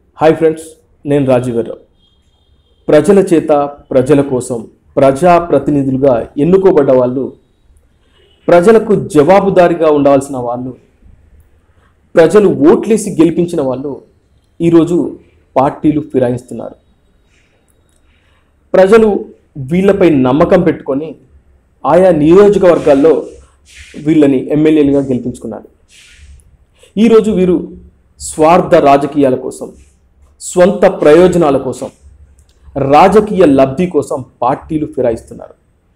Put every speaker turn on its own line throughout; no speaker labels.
hi friends నేను రాజీవరావు ప్రజల చేత ప్రజల కోసం ప్రజా ప్రతినిధులుగా ఎన్నుకోబడ్డ వాళ్ళు ప్రజలకు జవాబుదారీగా ఉండాల్సిన వాళ్ళు ప్రజలు ఓట్లేసి గెలిపించిన వాళ్ళు ఈరోజు పార్టీలు ఫిరాయిస్తున్నారు ప్రజలు వీళ్ళపై నమ్మకం పెట్టుకొని ఆయా నియోజకవర్గాల్లో వీళ్ళని ఎమ్మెల్యేలుగా గెలిపించుకున్నారు ఈరోజు వీరు స్వార్థ రాజకీయాల కోసం స్వంత ప్రయోజనాల కోసం రాజకీయ లబ్ధి కోసం పార్టీలు ఫిరాయిస్తున్నారు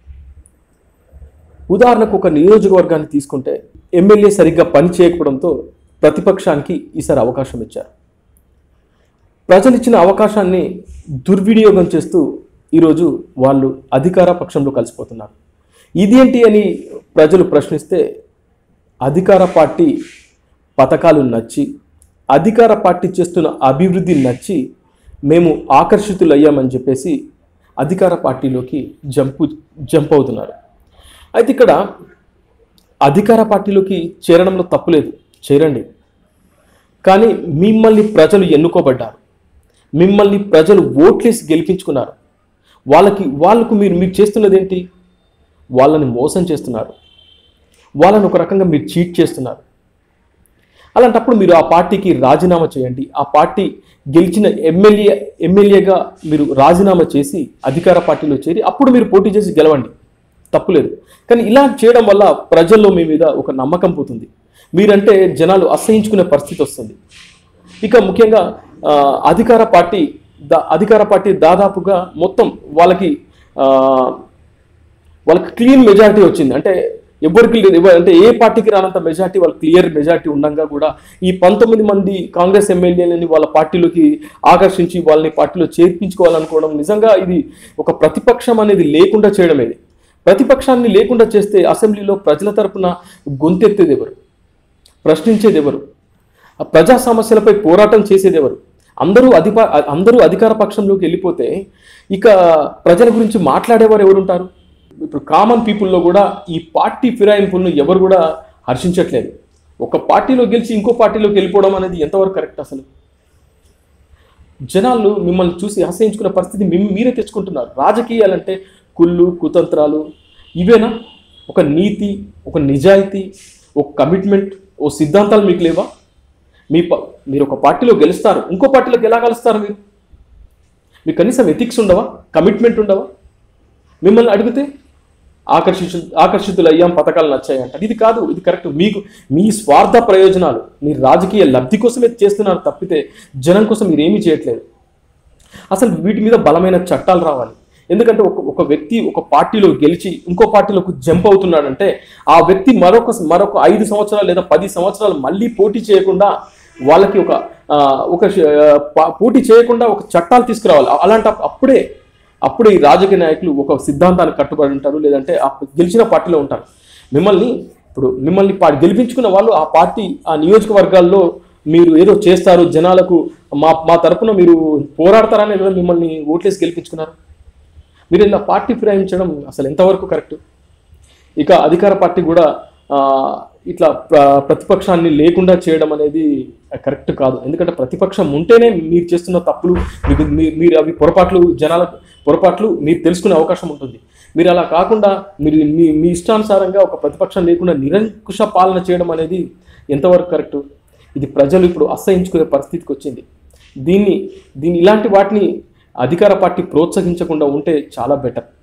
ఉదాహరణకు ఒక నియోజకవర్గాన్ని తీసుకుంటే ఎమ్మెల్యే సరిగ్గా పని చేయకపోవడంతో ప్రతిపక్షానికి ఈసారి అవకాశం ఇచ్చారు ప్రజలు ఇచ్చిన అవకాశాన్ని దుర్వినియోగం చేస్తూ ఈరోజు వాళ్ళు అధికార పక్షంలో కలిసిపోతున్నారు ఇదేంటి అని ప్రజలు ప్రశ్నిస్తే అధికార పార్టీ పథకాలు నచ్చి అధికార పార్టీ చేస్తున్న అభివృద్ధి నచ్చి మేము ఆకర్షితులయ్యామని చెప్పేసి అధికార పార్టీలోకి జంపు జంప్ అవుతున్నారు అయితే ఇక్కడ అధికార పార్టీలోకి చేరడంలో తప్పులేదు చేరండి కానీ మిమ్మల్ని ప్రజలు ఎన్నుకోబడ్డారు మిమ్మల్ని ప్రజలు ఓట్లేసి గెలిపించుకున్నారు వాళ్ళకి వాళ్ళకు మీరు మీరు చేస్తున్నది ఏంటి వాళ్ళని మోసం చేస్తున్నారు వాళ్ళని ఒక రకంగా మీరు చీట్ చేస్తున్నారు అలాంటప్పుడు మీరు ఆ పార్టీకి రాజీనామా చేయండి ఆ పార్టీ గెలిచిన ఎమ్మెల్యే ఎమ్మెల్యేగా మీరు రాజీనామా చేసి అధికార పార్టీలో చేరి అప్పుడు మీరు పోటీ చేసి గెలవండి తప్పులేదు కానీ ఇలా చేయడం వల్ల ప్రజల్లో మీ మీద ఒక నమ్మకం పోతుంది మీరంటే జనాలు అసహించుకునే పరిస్థితి వస్తుంది ఇక ముఖ్యంగా ఆ, అధికార పార్టీ దా అధికార పార్టీ దాదాపుగా మొత్తం వాళ్ళకి ఆ, వాళ్ళకి క్లీన్ మెజారిటీ వచ్చింది అంటే ఎవరికి లేదు ఎవ- అంటే ఏ పార్టీకి రానంత మెజారిటీ వాళ్ళ క్లియర్ మెజారిటీ ఉండగా కూడా ఈ పంతొమ్మిది మంది కాంగ్రెస్ ఎమ్మెల్యేలని వాళ్ళ పార్టీలోకి ఆకర్షించి వాళ్ళని పార్టీలో చేర్పించుకోవాలనుకోవడం నిజంగా ఇది ఒక ప్రతిపక్షం అనేది లేకుండా చేయడం ఇది ప్రతిపక్షాన్ని లేకుండా చేస్తే అసెంబ్లీలో ప్రజల తరపున గొంతెత్తేది ఎవరు ప్రశ్నించేది ఎవరు ఆ ప్రజా సమస్యలపై పోరాటం చేసేది ఎవరు అందరూ అధిప అందరూ అధికార పక్షంలోకి వెళ్ళిపోతే ఇక ప్రజల గురించి మాట్లాడేవారు ఎవరు ఉంటారు ఇప్పుడు కామన్ పీపుల్లో కూడా ఈ పార్టీ ఫిరాయింపులను ఎవరు కూడా హర్షించట్లేదు ఒక పార్టీలో గెలిచి ఇంకో పార్టీలోకి వెళ్ళిపోవడం అనేది ఎంతవరకు కరెక్ట్ అసలు జనాలు మిమ్మల్ని చూసి అసహించుకునే పరిస్థితి మిమ్ మీరే తెచ్చుకుంటున్నారు రాజకీయాలంటే కుళ్ళు కుతంత్రాలు ఇవేనా ఒక నీతి ఒక నిజాయితీ ఒక కమిట్మెంట్ ఓ సిద్ధాంతాలు మీకు లేవా మీ ప మీరు ఒక పార్టీలో గెలుస్తారు ఇంకో పార్టీలోకి ఎలా కలుస్తారు మీరు మీకు కనీసం ఎథిక్స్ ఉండవా కమిట్మెంట్ ఉండవా మిమ్మల్ని అడిగితే ఆకర్షించు ఆకర్షితులు అయ్యాం పథకాలు నచ్చాయి అంటారు ఇది కాదు ఇది కరెక్ట్ మీకు మీ స్వార్థ ప్రయోజనాలు మీ రాజకీయ లబ్ధి కోసమే చేస్తున్నారు తప్పితే జనం కోసం మీరు ఏమీ చేయట్లేదు అసలు వీటి మీద బలమైన చట్టాలు రావాలి ఎందుకంటే ఒక ఒక వ్యక్తి ఒక పార్టీలో గెలిచి ఇంకో పార్టీలోకి జంప్ అవుతున్నాడంటే ఆ వ్యక్తి మరొక మరొక ఐదు సంవత్సరాలు లేదా పది సంవత్సరాలు మళ్ళీ పోటీ చేయకుండా వాళ్ళకి ఒక ఆ, ఒక ష- పా- పోటీ చేయకుండా ఒక చట్టాలు తీసుకురావాలి అలాంటి అప్పుడే అప్పుడే ఈ రాజకీయ నాయకులు ఒక సిద్ధాంతానికి కట్టుబడి ఉంటారు లేదంటే ఆ గెలిచిన పార్టీలో ఉంటారు మిమ్మల్ని ఇప్పుడు మిమ్మల్ని పా- గెలిపించుకున్న వాళ్ళు ఆ పార్టీ ఆ నియోజకవర్గాల్లో మీరు ఏదో చేస్తారు జనాలకు మా మా తరపున మీరు పోరాడతారనే కదా మిమ్మల్ని ఓట్లేసి గెలిపించుకున్నారు మీరు ఇలా పార్టీ ఫిరాయించడం అసలు ఎంతవరకు కరెక్ట్ ఇక అధికార పార్టీ కూడా ఆ, ఇట్లా ప్ర- ప్రతిపక్షాన్ని లేకుండా చేయడం అనేది కరెక్ట్ కాదు ఎందుకంటే ప్రతిపక్షం ఉంటేనే మీరు చేస్తున్న తప్పులు మీకు మీ- మీరు అవి పొరపాట్లు జనాల పొరపాట్లు మీరు తెలుసుకునే అవకాశం ఉంటుంది మీరు అలా కాకుండా మీరు మీ మీ ఇష్టానుసారంగా ఒక ప్రతిపక్షం లేకుండా నిరంకుశ పాలన చేయడం అనేది ఎంతవరకు కరెక్ట్ ఇది ప్రజలు ఇప్పుడు అసహించుకునే పరిస్థితికి వచ్చింది దీన్ని దీన్ని ఇలాంటి వాటిని అధికార పార్టీ ప్రోత్సహించకుండా ఉంటే చాలా బెటర్